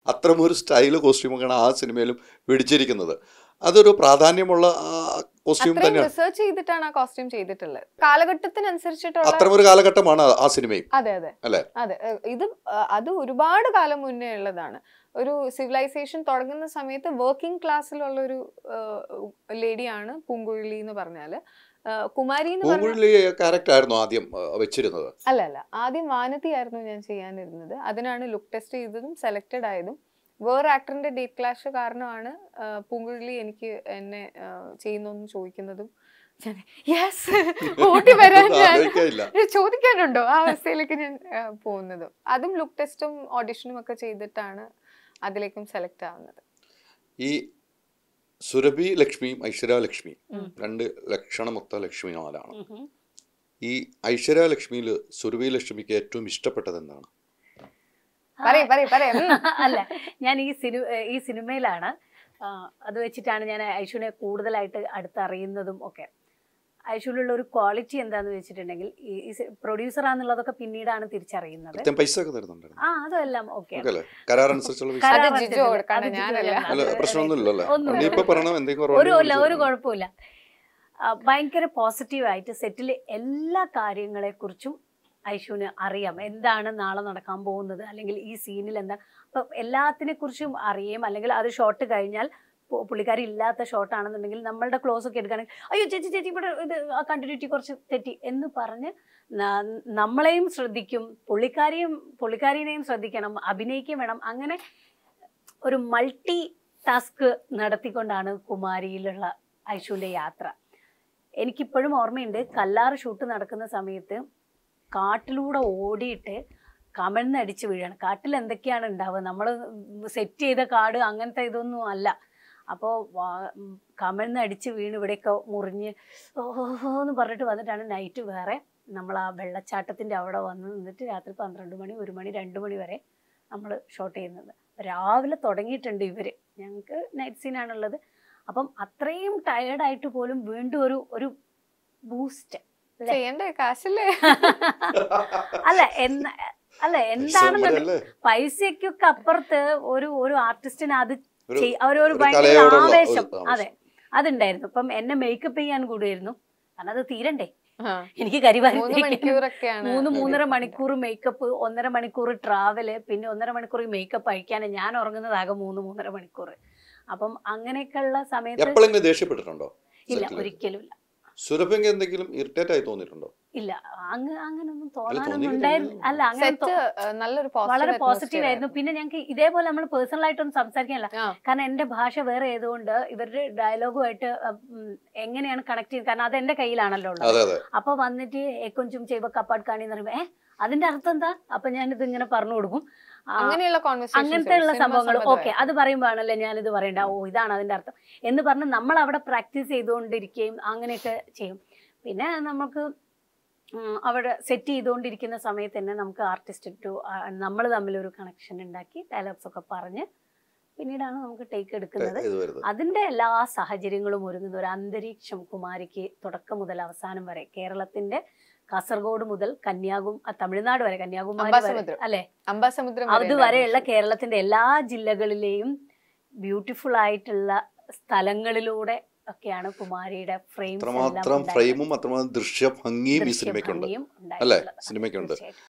അത്തരമൊരു സ്റ്റൈല് കോസ്റ്റ്യൂമൊക്കെയാണ് ആ സിനിമയിലും പിടിച്ചിരിക്കുന്നത് അതൊരു പ്രാധാന്യമുള്ള കോസ്റ്റ്യൂം അത്രയും തന്നെയാണ് റിസർച്ച് ചെയ്തിട്ടാണ് ആ കോസ്റ്റ്യൂം ചെയ്തിട്ടുള്ളത് കാലഘട്ടത്തിനനുസരിച്ചിട്ടുള്ള അത്തരമൊരു കാലഘട്ടമാണ് ആ സിനിമയും അതെ അതെ അല്ലേ? അതെ ഏഹ് ഇത് അഹ് അത് ഒരുപാട് കാലം മുന്നേ ഉള്ളതാണ് ഒരു സിവിലൈസേഷൻ തുടങ്ങുന്ന സമയത്ത് വർക്കിംഗ് ക്ലാസ്സിലുള്ള ഒരു ലേഡിയാണ് പൂങ്കുഴലി എന്ന് പറഞ്ഞാല് ഏഹ് കുമാരി എന്ന് പറഞ്ഞ പൂങ്കുഴലി ക്യാരക്ടർ ആയിരുന്നു ആദ്യം ആ, വെച്ചിരുന്നത് അല്ല അല്ല ആദ്യം വാനതി ആയിരുന്നു ഞാൻ ചെയ്യാനിരുന്നത് അതിനാണ് ലുക്ക് ടെസ്റ്റ് ചെയ്തതും സെലക്റ്റഡ് ആയതും വേറെ ആക്ടറിന്റെ ഡേറ്റ് ക്ലാഷ് കാരണമാണ് ഏഹ് പൂങ്കുഴലി എനിക്ക് എന്നെ ചെയ്യുന്നു ചോദിക്കുന്നതും യെസ് ഓടി വരാൻ ഞാൻ ആലോചിക്കാനില്ല ഇത് ചോദിക്കാനുണ്ടോ ആ അവസ്ഥയിലേക്ക് ഞാൻ ആ, പോകുന്നത് അതും ലുക്ക് ടെസ്റ്റും ഓഡിഷനും ഒക്കെ ചെയ്തിട്ടാണ് അതിലേക്കും സെലക്ട് ആവുന്നത് ഈ സുരഭി ലക്ഷ്മിയും ഐശ്വര്യ ലക്ഷ്മിയും ഉം. രണ്ട് ലക്ഷണമൊത്ത ലക്ഷ്മിമാരാണ് ഉം. ഈ ഐശ്വര്യ ലക്ഷ്മിയിൽ സുരഭി ലക്ഷ്മിക്ക് ഏറ്റവും ഇഷ്ടപ്പെട്ടത് എന്താണ് പറയ് പറയ് പറയ് ഉം. അല്ല ഞാൻ ഈ സിനിമ ഈ സിനിമയിലാണ് ആ, അത് വെച്ചിട്ടാണ് ഞാൻ ഐഷുവിനെ കൂടുതലായിട്ട് അടുത്തറിയുന്നതും ഒക്കെ ഐഷുവിലുള്ള ഒരു ക്വാളിറ്റി എന്താന്ന് വെച്ചിട്ടുണ്ടെങ്കിൽ ഈ പ്രൊഡ്യൂസറാന്നുള്ളതൊക്കെ പിന്നീടാണ് തിരിച്ചറിയുന്നത് കൃത്യം പൈസ ഒക്കെ തരുന്നുണ്ടായിരുന്നു ആ അതെല്ലാം ഓക്കെ ഓക്കെ അല്ലേ കരാർ അനുസരിച്ചുള്ള പൈസ അത് കരാർ ജിജു അനുസരിച്ച് കൊടുക്കണം, അത് ജിജു ഞാനല്ല. അല്ല. അല്ല അത് പ്രശ്നമൊന്നുമില്ല അല്ലേ ഒന്നുമില്ല. നീ ഇപ്പൊ പറയണം എന്തെങ്കിലും ഒരു ഇല്ല ഒരു കുറവുണ്ടെങ്കിൽ കുഴപ്പമില്ല ആ, ഭയങ്കര പോസിറ്റീവായിട്ട് സെറ്റിലെ എല്ലാ കാര്യങ്ങളെക്കുറിച്ചും ഐഷുവിന് അറിയാം എന്താണ് നാളെ നടക്കാൻ പോകുന്നത് അല്ലെങ്കിൽ ഈ സീനിൽ എന്താ അപ്പൊ എല്ലാത്തിനെ കുറിച്ചും അറിയാം അല്ലെങ്കിൽ അത് ഷോട്ട് കഴിഞ്ഞാൽ പു- പുള്ളിക്കാരി ഇല്ലാത്ത ഷോട്ടാണെന്നുണ്ടെങ്കിൽ നമ്മളുടെ ക്ലോസ് ഒക്കെ എടുക്കുകയാണെങ്കിൽ അയ്യോ ചേച്ചി ചേച്ചി ഇവിടെ ഇത് ആ കണ്ടിന്യൂറ്റി കുറച്ച് തെറ്റി എന്ന് പറഞ്ഞ് ന- നമ്മളെയും ശ്രദ്ധിക്കും പുള്ളിക്കാരിയും പുള്ളിക്കാരിനെയും ശ്രദ്ധിക്കണം അഭിനയിക്കുകയും വേണം അങ്ങനെ ഒരു മൾട്ടി ടാസ്ക് നടത്തിക്കൊണ്ടാണ് കുമാരിയിലുള്ള ഐഷുവിൻ്റെ യാത്ര എനിക്കിപ്പോഴും ഓർമ്മയുണ്ട് കല്ലാറ് ഷൂട്ട് നടക്കുന്ന സമയത്ത് കാട്ടിലൂടെ ഓടിയിട്ട് കമഴ്ന്നടിച്ച് വീഴാണ് കാട്ടിൽ എന്തൊക്കെയാണ് ഉണ്ടാവുക നമ്മൾ സെറ്റ് ചെയ്ത കാട് അങ്ങനത്തെ ഇതൊന്നും അല്ല അപ്പോൾ കമഴ്ന്നടിച്ച് വീണ് ഇവിടെയൊക്കെ മുറിഞ്ഞ് ഓഹോ എന്ന് പറഞ്ഞിട്ട് വന്നിട്ടാണ് നൈറ്റ് വേറെ നമ്മൾ ആ വെള്ളച്ചാട്ടത്തിൻ്റെ അവിടെ വന്ന് നിന്നിട്ട് രാത്രി പന്ത്രണ്ട് മണി ഒരു മണി രണ്ട് മണി വരെ നമ്മൾ ഷോട്ട് ചെയ്യുന്നത് രാവിലെ തുടങ്ങിയിട്ടുണ്ട് ഇവർ ഞങ്ങൾക്ക് നൈറ്റ് സീനാണുള്ളത് അപ്പം അത്രയും ടയേർഡായിട്ട് പോലും വീണ്ടും ഒരു ഒരു ബൂസ്റ്റ് ചെയ്യണ്ടേ കാശല്ലേ അല്ല എന്ന അല്ല എന്താണെന്നുണ്ടെങ്കിൽ അല്ലേ പൈസയ്ക്കൊക്കെ അപ്പുറത്ത് ഒരു ഒരു ആർട്ടിസ്റ്റിന് അത് ഒരു- ചെയ്- ഒരു ഒരു ഒരു ഭയങ്കര കലയോടുള്ള ഒരു ആവേശം ആവേശം. അതെ അതുണ്ടായിരുന്നു അപ്പം എന്നെ മേക്കപ്പ് ചെയ്യാൻ കൂടിയായിരുന്നു കാരണം അത് തീരണ്ടേ ആ. എനിക്ക് കരിവാരി മൂന്ന് തേക്കാൻ. മണിക്കൂറൊക്കെയാണ് മൂന്ന് മൂന്നര മണിക്കൂർ മേക്കപ്പ് ഒന്നര മണിക്കൂർ ട്രാവല് പിന്നെ ഒന്നര മണിക്കൂർ മേക്കപ്പ് അഴിക്കാൻ ഞാൻ ഉറങ്ങുന്നത് ആകെ മൂന്ന് മൂന്നര മണിക്കൂർ അപ്പം അങ്ങനെയൊക്കെയുള്ള സമയത്ത് എപ്പോഴെങ്കിലും ദേഷ്യപ്പെട്ടിട്ടുണ്ടോ ഇല്ല സെറ്റില്? ഒരിക്കലും ഇല്ല സുരഭിക്ക് എന്തെങ്കിലും ഇറിറ്റേറ്റ് ആയി തോന്നിയിട്ടുണ്ടോ ഇല്ല അങ്ങ് അങ്ങനൊന്നും തോന്നാനൊന്നും തോന്നിയില്ല. ഉണ്ടായിരുന്നു അല്ല അങ്ങനെ സെറ്റ് നല്ലൊരു വളരെ positive പോസിറ്റീവ് atmosphere ആയിരുന്നു പിന്നെ ഞങ്ങൾക്ക് ഇതേപോലെ നമ്മൾ പേഴ്സണൽ ആയിട്ടൊന്നും സംസാരിക്കാനല്ല ആ. കാരണം എന്റെ ഭാഷ വേറെ ആയതുകൊണ്ട് ഇവരുടെ ഡയലോഗുമായിട്ട് എങ്ങനെയാണ് കണക്ട് ചെയ്യുന്നത് കാരണം അത് എന്റെ കയ്യിലാണല്ലോ ഉള്ളത് അതെ അതെ അപ്പൊ വന്നിട്ട് എക്കൊഞ്ചും ചെയ്വ കപ്പാട് കാണി എന്ന് പറയുമ്പോ ഏ അതിന്റെ അർത്ഥം എന്താ അപ്പൊ ഞാനിത് ഇങ്ങനെ പറഞ്ഞു കൊടുക്കും ആ, അങ്ങനെയുള്ള കോൺവെർസേഷൻ അങ്ങനത്തെ ഉള്ള സംഭവങ്ങൾ ഓക്കെ അത് പറയുമ്പോഴാണല്ലേ ഞാനിത് പറയണ്ട ഓ ഇതാണ് അതിന്റെ അർത്ഥം എന്ന് പറഞ്ഞ് നമ്മൾ അവിടെ പ്രാക്ടീസ് ചെയ്തുകൊണ്ടിരിക്കുകയും അങ്ങനെയൊക്കെ ചെയ്യും പിന്നെ നമുക്ക് ഉം, അവിടെ സെറ്റ് ചെയ്തുകൊണ്ടിരിക്കുന്ന സമയത്ത് തന്നെ നമുക്ക് ആർട്ടിസ്റ്റ് ടു നമ്മൾ തമ്മിലൊരു കണക്ഷൻ ഉണ്ടാക്കി ഡയലോഗ്സ് ഒക്കെ പറഞ്ഞ് പിന്നീടാണ് നമുക്ക് ടേക്ക് എടുക്കുന്നത് ഇത് വരുന്നത് അതിന്റെ എല്ലാ സാഹചര്യങ്ങളും ഒരുങ്ങുന്ന ഒരു അന്തരീക്ഷം കുമാരിക്ക് തുടക്കം മുതൽ അവസാനം വരെ കേരളത്തിന്റെ കാസർഗോഡ് മുതൽ കന്യാകും ആ, തമിഴ്നാട് വരെ കന്യാകുമാരി വരെ അംബാസമുദ്രം. അല്ലെ അംബാസമുദ്രം അതുവരെയുള്ള കേരളത്തിന്റെ എല്ലാ ജില്ലകളിലെയും ബ്യൂട്ടിഫുൾ ആയിട്ടുള്ള സ്ഥലങ്ങളിലൂടെ ഒക്കെയാണ് കുമാരിയുടെ ഫ്രെയിംസ് അത്രമാത്രം ഫ്രെയിമും അത്രമാത്രം ദൃശ്യഭംഗിയും ഈ സിനിമയ്ക്കുണ്ട് അല്ലേ സിനിമയ്ക്കുണ്ട്